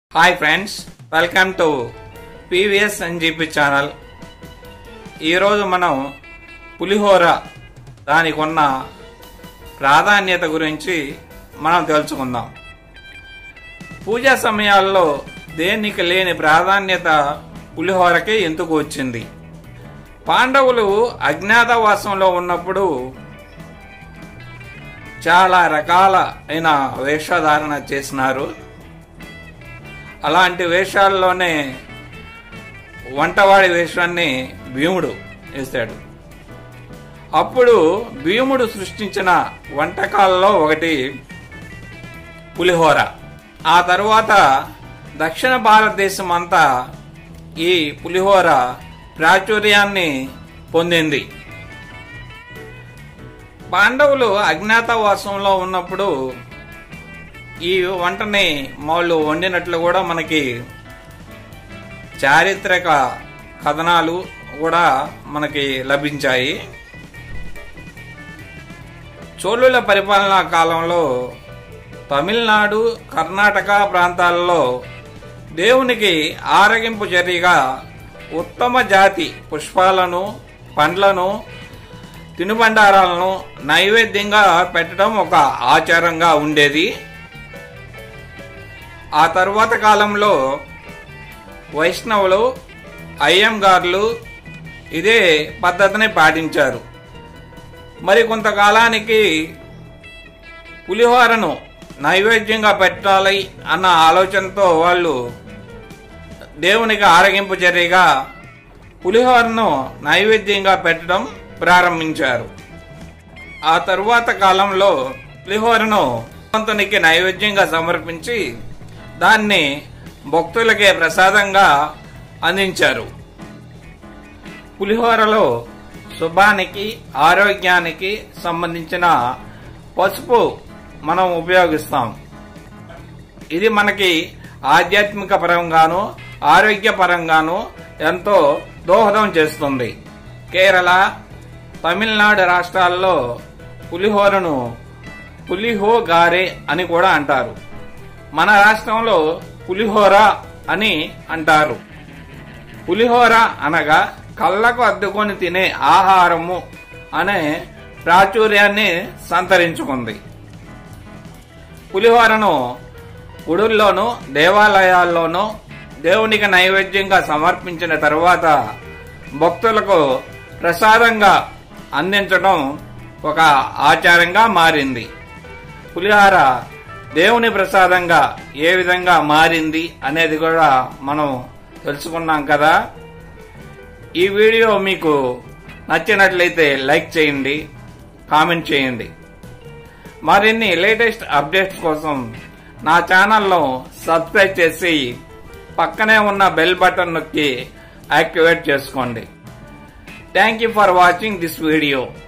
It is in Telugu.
hi friends welcome to PVS NGP channel ఈరోజు మనం పులిహోర దానికి ఉన్న ప్రాధాన్యత గురించి మనం తెలుసుకుందాం పూజా సమయాల్లో దేనికి లేని ప్రాధాన్యత పులిహోరకి ఎందుకు వచ్చింది పాండవులు అజ్ఞాతవాసంలో ఉన్నప్పుడు చాలా రకాల అయిన వేషధారణ చేసినారు అలాంటి వేషాల్లోనే వంటవాడి వేషాన్ని భీముడు వేశాడు అప్పుడు భీముడు సృష్టించిన వంటకాల్లో ఒకటి పులిహోర ఆ తరువాత దక్షిణ భారతదేశం అంతా ఈ పులిహోర ప్రాచుర్యాన్ని పొందింది పాండవులు అజ్ఞాతవాసంలో ఉన్నప్పుడు ఈ వంటని వాళ్ళు వండినట్లు కూడా మనకి చారిత్రక కథనాలు కూడా మనకి లభించాయి చోళుల పరిపాలనా కాలంలో తమిళనాడు కర్ణాటక ప్రాంతాలలో దేవునికి ఆరగింపు చర్యగా ఉత్తమ జాతి పుష్పాలను పండ్లను తినుబండారాలను నైవేద్యంగా పెట్టడం ఒక ఆచారంగా ఉండేది ఆ తరువాత కాలంలో వైష్ణవులు అయ్యంగార్లు ఇదే పద్ధతిని పాటించారు మరి కొంతకాలానికి పులిహోరను నైవేద్యంగా పెట్టాలి అన్న ఆలోచనతో వాళ్ళు దేవునికి ఆరగింపు చర్యగా పులిహోరను నైవేద్యంగా పెట్టడం ప్రారంభించారు ఆ తరువాత కాలంలో పులిహోరను భగవంతునికి నైవేద్యంగా సమర్పించి దాన్ని భక్తులకే ప్రసాదంగా అందించారు పులిహోరలో శుభానికి ఆరోగ్యానికి సంబంధించిన పసుపు మనం ఉపయోగిస్తాం ఇది మనకి ఆధ్యాత్మిక పరంగాను ఆరోగ్య పరంగాను ఎంతో దోహదం చేస్తుంది కేరళ తమిళనాడు రాష్ట్రాల్లో పులిహోరను పులిహోగారే అని కూడా అంటారు మన రాష్ట్రంలో పులిహోర అని అంటారు పులిహోర అనగా కళ్ళకు అద్దుకొని తినే ఆహారము అనే ప్రాచుర్యాన్ని సంతరించుకుంది పులిహోరను గుడుల్లోనూ దేవాలయాల్లోనూ దేవునికి నైవేద్యంగా సమర్పించిన తరువాత భక్తులకు ప్రసాదంగా అందించడం ఒక ఆచారంగా మారింది పులిహోర దేవుని ప్రసాదంగా ఏ విధంగా మారింది అనేది కూడా మనం తెలుసుకున్నాం కదా ఈ వీడియో మీకు నచ్చినట్లయితే లైక్ చేయండి కామెంట్ చేయండి మరిన్ని లేటెస్ట్ అప్డేట్స్ కోసం నా ఛానల్ను సబ్స్క్రైబ్ చేసి పక్కనే ఉన్న బెల్ బటన్ నొక్కి యాక్టివేట్ చేసుకోండి thank you for watching this video